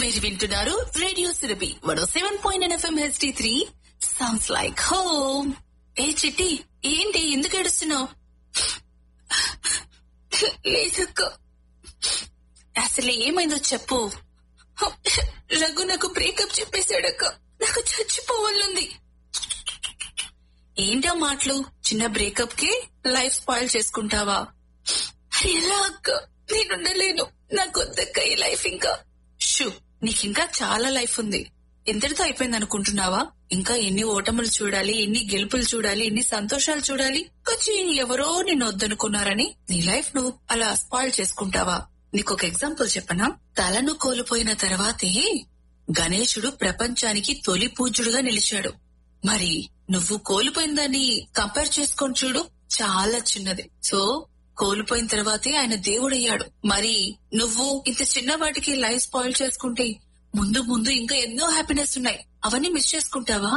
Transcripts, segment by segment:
మీరు వింటున్నారు రేడియో సిరబి వడో seven point FM HD three sounds like home ఏ చిట్టి ఏంటి ఎందుకు ఏడుస్తున్నావు లేదక్క అసలు ఏమైందో చెప్పు రఘు నాకు బ్రేకప్ చెప్పేశాడక్క నాకు చచ్చిపోవాలంది ఏంటా మాటలు చిన్న బ్రేకప్ కి లైఫ్ స్పాయిల్ చేసుకుంటావా అరే ఎలా అక్క నేనుండలేను నాకు వద్దక్క ఈ లైఫ్ ఇంకా షూ నీకింకా చాలా లైఫ్ ఉంది ఎంతటితో అయిపోయింది అనుకుంటున్నావా ఇంకా ఎన్ని ఓటములు చూడాలి ఎన్ని గెలుపులు చూడాలి ఎన్ని సంతోషాలు చూడాలి వచ్చి ఎవరో నిన్ను వద్దనుకున్నారని నీ లైఫ్ ను అలా స్పాయిల్ చేసుకుంటావా నీకు ఒక ఎగ్జాంపుల్ చెప్పనా తలను కోల్పోయిన తర్వాతే గణేశుడు ప్రపంచానికి తొలి పూజ్యుడుగా నిలిచాడు మరి నువ్వు కోల్పోయిన దాన్ని కంపేర్ చేసుకొని చూడు చాలా చిన్నది సో కోల్పోయిన తర్వాతే ఆయన దేవుడయ్యాడు మరి నువ్వు ఇంత చిన్న వాటికి లైఫ్ స్పాయిల్ చేసుకుంటే ముందు ముందు ఇంకా ఎన్నో హ్యాపీనెస్ ఉన్నాయి అవన్నీ మిస్ చేసుకుంటావా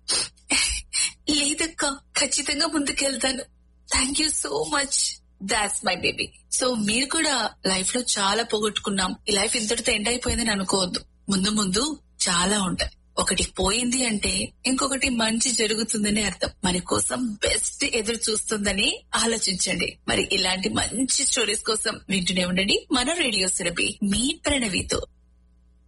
లేదక్క ఖచ్చితంగా ముందుకెళ్తాను thank you so much that's my baby so మీరు కూడా లైఫ్ లో చాలా పోగొట్టుకున్నాం ఈ లైఫ్ ఇంతటితో ఎండ్ అయిపోయిందని అనుకోవద్దు ముందు ముందు చాలా ఉంటాయి ఒకటి పోయింది అంటే ఇంకొకటి మంచి జరుగుతుందని అర్థం మన కోసం బెస్ట్ ఎదురు చూస్తుందని ఆలోచించండి మరి ఇలాంటి మంచి స్టోరీస్ కోసం వింటూనే ఉండండి మన రేడియో సిరపి మీ ప్రణవితో